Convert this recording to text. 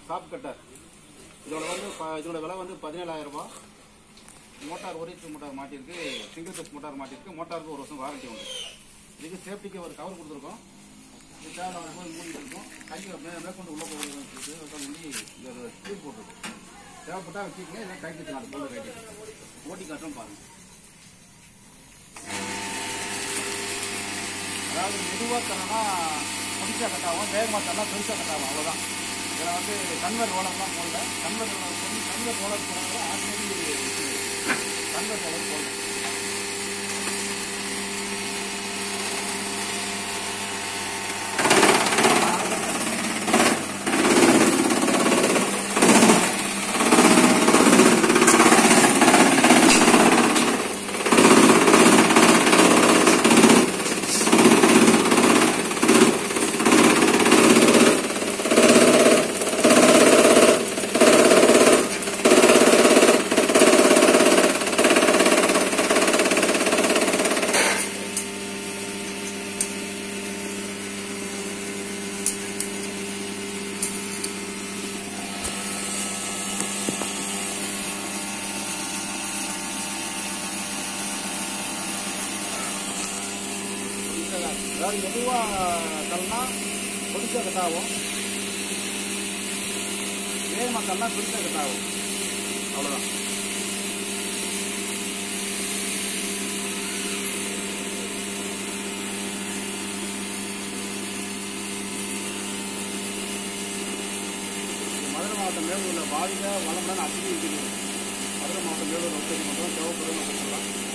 shop cutter இதோட வந்து ப- இதோட விலை வந்து பதினேழாயிரம் ரூபாய் மோட்டார் ஒரு இன்ச்சு மோட்டார் மாட்டியிருக்கு சிங்கிள் ஃபேஸ் மோட்டார் மாட்டியிருக்கு மோட்டாருக்கு ஒரு வருஷம் வாரண்டி உண்டு இதுக்கு சேஃப்டிக்கு ஒரு கவர் கொடுத்துருக்கோம் இது தேவை போய் மூடி இருக்கும் கையை மே மேற்கொண்டு உள்ள போய் மூடி ஒரு ஸ்க்ரீன் போட்டுருக்கும் தேவைப்பட்டா வச்சுக்கங்க இல்லை கை கட்டலாம் போல ரைட்டு ஓட்டி காட்டுறோம் பாருங்க அதாவது மெதுவாக தரனா முடிச்சா கட்டாகும் வேகமாக தரனா பெருசாக கட்டாகும் அவ்வளோதான் இதில் வந்து கன்வர் ரோலர்லாம் போடல கன்வர் ரோலர் போட்டு கன்வர் ரோலர் போடுறது ஆல்ரெடி கன்வர் ரோலர் போடல அதாவது மெதுவாக தள்ளனா பொடிசாக கட்டாகும் வேகமாக தள்ளனா பெருசாக கட்டாகும் அவ்வளோதான் மதுரை மாவட்டம் மேலூரில் வாழ்க வளமுடன் அப்படி இருக்குது மதுரை மாவட்டம் மேலூர் வசதி மட்டும் தேவைப்படும் சொல்லலாம்